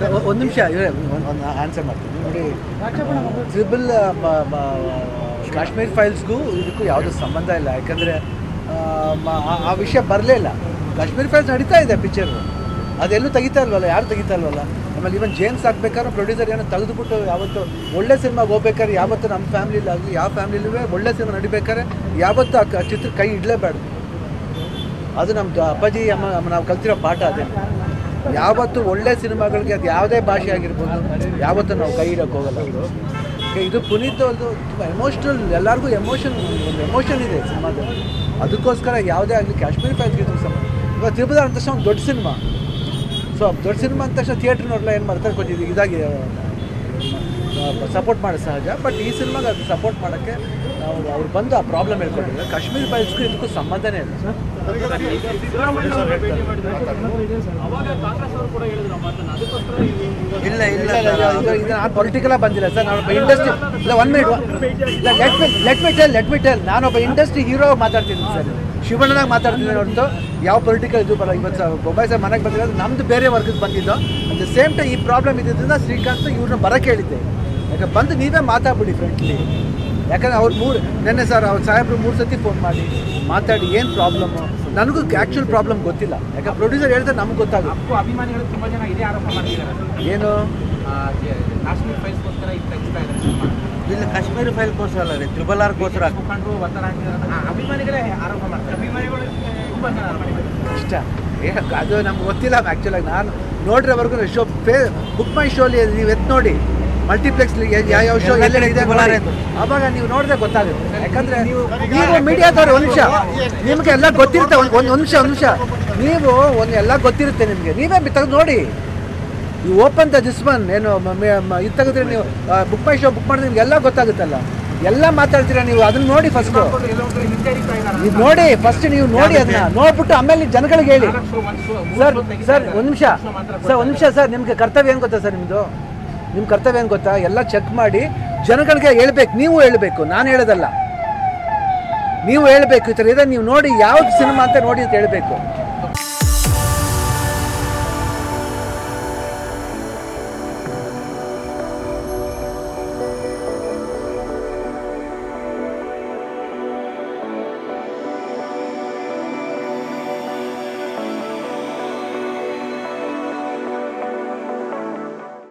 ಒಂದು ನಿಮಿಷ ಒಂದು ಆನ್ಸರ್ ಮಾಡ್ತೀನಿ ನೋಡಿ ಟ್ರಿಬಲ್ ಕಾಶ್ಮೀರ್ ಫೈಲ್ಸ್ಗೂ ಇದಕ್ಕೂ ಯಾವುದೂ ಸಂಬಂಧ ಇಲ್ಲ ಯಾಕಂದರೆ ಆ ವಿಷಯ ಬರಲೇ ಇಲ್ಲ ಕಾಶ್ಮೀರ್ ಫೈಲ್ಸ್ ನಡೀತಾ ಇದೆ ಪಿಕ್ಚರು ಅದೆಲ್ಲೂ ತೆಗಿತಾ ಇಲ್ವಲ್ಲ ಯಾರು ತೆಗಿತಾ ಇಲ್ವಲ್ಲ ಆಮೇಲೆ ಇವನ್ ಜೇಮ್ಸ್ ಹಾಕ್ಬೇಕಾದ್ರೆ ಪ್ರೊಡ್ಯೂಸರ್ ಏನೋ ತೆಗೆದುಬಿಟ್ಟು ಯಾವತ್ತು ಒಳ್ಳೆ ಸಿನಿಮಾಗೆ ಹೋಗ್ಬೇಕಾದ್ರೆ ಯಾವತ್ತು ನಮ್ಮ ಫ್ಯಾಮಿಲಿಲಾಗಲಿ ಯಾವ ಫ್ಯಾಮಿಲಿಲೂ ಒಳ್ಳೆ ಸಿನಿಮಾ ನಡಿಬೇಕಾದ್ರೆ ಯಾವತ್ತು ಆ ಕ- ಚಿತ್ರ ಕೈ ಇಡಲೇಬಾರ್ದು ಅದು ನಮ್ಮ ಅಪ್ಪಾಜಿ ಅಮ್ಮ ಅಮ್ಮ ನಾವು ಕಲ್ತಿರೋ ಪಾಠ ಅದೇ ಯಾವತ್ತು ಒಳ್ಳೆ ಸಿನಿಮಾಗಳಿಗೆ ಅದು ಯಾವುದೇ ಭಾಷೆ ಆಗಿರ್ಬೋದು ಯಾವತ್ತೂ ನಾವು ಕೈ ಇಡೋಕೆ ಹೋಗಲ್ಲ Okay, ಇದು ಪುನೀತ್ ಒಂದು ತುಂಬ ಎಮೋಷ್ನಲ್ ಎಲ್ಲರಿಗೂ ಎಮೋಷನ್ ಒಂದು ಎಮೋಷನ್ ಇದೆ ಸಿನಿಮಾದಲ್ಲಿ ಅದಕ್ಕೋಸ್ಕರ ಯಾವುದೇ ಆಗಲಿ ಕಾಶ್ಮೀರ್ ಫೈಲ್ಸ್ಗೆ ಇದು ಸಂಬಂಧ ಇವಾಗ ತಿರುಪತಿ ಅಂದ ತಕ್ಷಣ ಒಂದು ದೊಡ್ಡ ಸಿನಿಮಾ ಸೊ ದೊಡ್ಡ ಸಿನಿಮಾ ಅಂದ ತಕ್ಷಣ ಥಿಯೇಟ್ರ್ನವ್ರೆಲ್ಲ ಏನು ಮಾಡ್ತಾರೆ ಕೊಂಚ ಇದು ಇದಾಗಿ ಸಪೋರ್ಟ್ ಮಾಡಿ ಸಹಜ ಬಟ್ ಈ ಸಿನಿಮಾಗೆ ಅದು ಸಪೋರ್ಟ್ ಮಾಡೋಕ್ಕೆ ನಾವು ಅವ್ರು ಬಂದು ಆ ಪ್ರಾಬ್ಲಮ್ ಹೇಳ್ಕೊಂಡಿದ್ದಾರೆ ಕಾಶ್ಮೀರ್ ಫೈಲ್ಸ್ಗೂ ಇದಕ್ಕೂ ಸಂಬಂಧನೇ ಇಲ್ಲ ಇಲ್ಲ ಇಲ್ಲ ಇದು ನಾನು ಪೊಲಿಟಿಕಲಾಗಿ ಬಂದಿಲ್ಲ ಸರ್ ನಾನೊಬ್ಬ ಇಂಡಸ್ಟ್ರಿ ಇಲ್ಲ ಒನ್ ಮಿನಿಟ್ ಇಲ್ಲ let me let me tell let me tell ನಾನೊಬ್ಬ ಇಂಡಸ್ಟ್ರಿ ಹೀರೋ ಮಾತಾಡ್ತೀನಿ ಸರ್ ಶಿವಣ್ಣನಾಗ ಮಾತಾಡ್ತೀನಿ ಹೊರತು ಯಾವ ಪೊಲಿಟಿಕಲ್ ಇದು ಬರ ಇವತ್ತು ಸರ್ ಬೊಂಬೈ ಸರ್ ಮನೆಗೆ ಬಂದಿರೋದು ನಮ್ಮದು ಬೇರೆ ವರ್ಗಕ್ಕೆ ಬಂದಿದ್ದು ಅಟ್ ದ ಸೇಮ್ ಟೈಮ್ ಈ ಪ್ರಾಬ್ಲಮ್ ಇದ್ದಿದ್ದರಿಂದ ಶ್ರೀಕಾಂತ್ ಇವ್ರನ್ನ ಬರೋಕ್ಕೆ ಹೇಳಿದ್ದೆ ಯಾಕೆ ಬಂದು ನೀವೇ ಮಾತಾಡ್ಬಿಡಿ ಫ್ರೆಂಡ್ಲಿ ಯಾಕಂದ್ರೆ ಅವ್ರು ಮೂರು ನೆನ್ನೆ ಸರ್ ಅವ್ರ ಸಾಹೇಬ್ರು ಮೂರು ಸತಿ ಫೋನ್ ಮಾಡಿ ಮಾತಾಡಿ ಏನು ಪ್ರಾಬ್ಲಮ್ಮು ನನಗೂ ಆ್ಯಕ್ಚುಲ್ ಪ್ರಾಬ್ಲಮ್ ಗೊತ್ತಿಲ್ಲ ಯಾಕಂದ್ರೆ ಪ್ರೊಡ್ಯೂಸರ್ ಹೇಳ್ತಾರೆ ನಮ್ಗೆ ಗೊತ್ತಾಗುತ್ತೆ ಅಪ್ಪು ಅಭಿಮಾನಿಗಳು ತುಂಬಾ ಜನ ಇದೇ ಆರೋಪ ಮಾಡ್ತಿದ್ದಾರೆ ಸರ್. ಏನು ಆ, ಜೆ- ಕಾಶ್ಮೀರ್ ಫೈಲ್ಸ್ಗೋಸ್ಕರ ಇದು ತೆಗಿಸ್ತಾ ಇದ್ದಾರೆ ಸಿನಿಮಾ. ಇಲ್ಲ ಕಾಶ್ಮೀರಿ ಫೈಲ್ಗೋಸ್ಕರ ಅಲ್ಲ ರೀ ತ್ರಿಬಲ್ ಆರ್ಗೋಸ್ಕರ ಮುಖಂಡರು ಒತ್ತಡ ಹಾಕಿದ್ದಾರೆ ಅಂತ. ಆ, ಅಭಿಮಾನಿಗಳೇ ಆರೋಪ ಮಾಡ್ತಾರೆ ಅಭಿಮಾನಿಗಳು ತುಂಬಾ ಜನ ಆರೋಪ ಮಾಡ್ತಾರೆ. ಇಷ್ಟ ಏ ಅದು ನಮ್ಗೆ ಗೊತ್ತಿಲ್ಲ ಆ್ಯಕ್ಚುಲಾಗಿ ನಾನು ನೋಡ್ರವರೆಗೂ ಶೋ ಫೇ ಬುಕ್ ಮೈ ಶೋಲಿ ನೀವು ಎತ್ತು ನೋಡಿ ಮಲ್ಟಿಪ್ಲೆಕ್ಸ್ ಯಾವ ಯಾವ ಶೋ ಎಲ್ಲ ಎಲ್ಲೆಲ್ಲ ಇದೆ ಕಡೆ ನೋಡಿ. ಇತ್ತು. ಅವಾಗ ನೀವು ನೋಡಿದ್ರೆ ಗೊತ್ತಾಗುತ್ತೆ ಯಾಕಂದ್ರೆ ನೀವು ಮೀಡಿಯಾದವ್ರು ಒಂದು ನಿಮಿಷ ನಿಮಗೆ ಎಲ್ಲ ಗೊತ್ತಿರುತ್ತೆ ಒಂದು ಒಂದು ನಿಮಿಷ ಒಂದು ನಿಮಿಷ ನೀವು ಒಂದು ಎಲ್ಲ ಗೊತ್ತಿರುತ್ತೆ ನಿಮಗೆ ನೀವೇ ತೆಗೆದು ನೋಡಿ ನೀವು ಓಪನ್ ದ ಜಿಸ್ಮನ್ ಏನು ಮ- ಮ- ಮ- ಇದು ತೆಗೆದ್ರೆ ನೀವು ಬುಕ್ ಮೈ ಶೋ ಬುಕ್ ಮಾಡಿದ್ರೆ ನಿಮ್ಗೆ ಎಲ್ಲ ಗೊತ್ತಾಗುತ್ತಲ್ಲ ಎಲ್ಲ ಮಾತಾಡ್ತೀರಾ ನೀವು ಅದನ್ನ ನೋಡಿ ಫಸ್ಟು ಅವ್ರು ಎಲ್ಲೋ ಒಂದ್ ಕಡೆ ಹಿಂಜರಿತಾ ಇದ್ದಾರೆ ನೀವು ನೋಡಿ ಫಸ್ಟ್ ನೀವು ನೋಡಿ ಅದನ್ನ ನೋಡ್ಬಿಟ್ಟು ಆಮೇಲೆ ನೀವು ಜನಗಳಿಗೆ ಹೇಳಿ ನಾಲ್ಕು show, ಒಂದು show, ಮೂರು ಸರ್ show ತೆಗಿತಾ ಸರ್ ಇದ್ದಾರೆ. ಒಂದು ನಿಮಿಷ show ಮಾತ್ರ ಸರ್ ಒಂದು ನಿಮಿಷ ಸರ್ ನಿಮಗೆ ಕರ್ತವ್ಯ ಏನು ಗೊತ್ತಾ ಸರ್ ನಿಮ್ಮದು ನಿಮ್ಮ ಕರ್ತವ್ಯ ಏನು ಗೊತ್ತಾ ಎಲ್ಲ ಚೆಕ್ ಮಾಡಿ ಜನಗಳಿಗೆ ಹೇಳ್ಬೇಕು ನೀವು ಹೇಳಬೇಕು ನಾನು ಹೇಳೋದಲ್ಲ ನೀವು ಹೇಳಬೇಕು ಈ ಥರ ಇದೆ ನೀವು ನೋಡಿ ಯಾವ್ದು ಸಿನಿಮಾ ಅಂತ ನೋಡಿ ಅಂತ ಹೇಳಬೇಕು